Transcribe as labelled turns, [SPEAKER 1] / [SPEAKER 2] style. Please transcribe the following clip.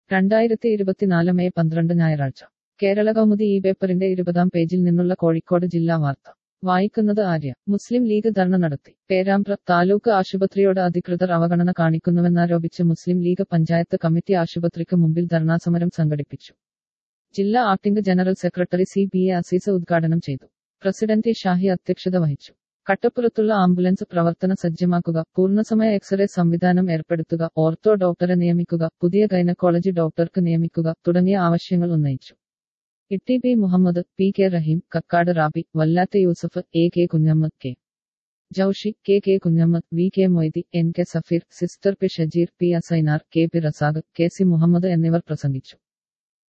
[SPEAKER 1] രണ്ടായിരത്തി ഇരുപത്തിനാല് മെയ് പന്ത്രണ്ട് ഞായറാഴ്ച കേരള കൗമുദി ഈ പേപ്പറിന്റെ ഇരുപതാം പേജിൽ നിന്നുള്ള കോഴിക്കോട് ജില്ലാ വാർത്ത വായിക്കുന്നത് ആര്യ മുസ്ലിം ലീഗ് ധർണ നടത്തി പേരാമ്പ്ര താലൂക്ക് ആശുപത്രിയോട് അധികൃതർ അവഗണന കാണിക്കുന്നുവെന്നാരോപിച്ച് മുസ്ലിം ലീഗ് പഞ്ചായത്ത് കമ്മിറ്റി ആശുപത്രിക്ക് മുമ്പിൽ ധർണാസമരം സംഘടിപ്പിച്ചു ജില്ലാ acting general secretary C B A Azeez ഉദ്ഘാടനം ചെയ്തു പ്രസിഡന്റ് ഷാഹി അധ്യക്ഷത വഹിച്ചു കട്ടപ്പുറത്തുള്ള ആംബുലൻസ് പ്രവർത്തന സജ്ജമാക്കുക പൂർണ്ണസമയ എക്സ്റേ സംവിധാനം ഏർപ്പെടുത്തുക ഓർത്തോ ഡോക്ടറെ നിയമിക്കുക പുതിയ ഗൈനക്കോളജി ഡോക്ടർക്ക് നിയമിക്കുക തുടങ്ങിയ ആവശ്യങ്ങൾ ഉന്നയിച്ചു Itty P Muhammad P K Rahim Kakkad Rabi വല്ലാത്ത Yusuf A K Kunhammad K Jaushi K K Kunhammad V K Moithi N K Safeer sister P Shajeer P Asainar K P Razak K C Muhammad എന്നിവർ പ്രസംഗിച്ചു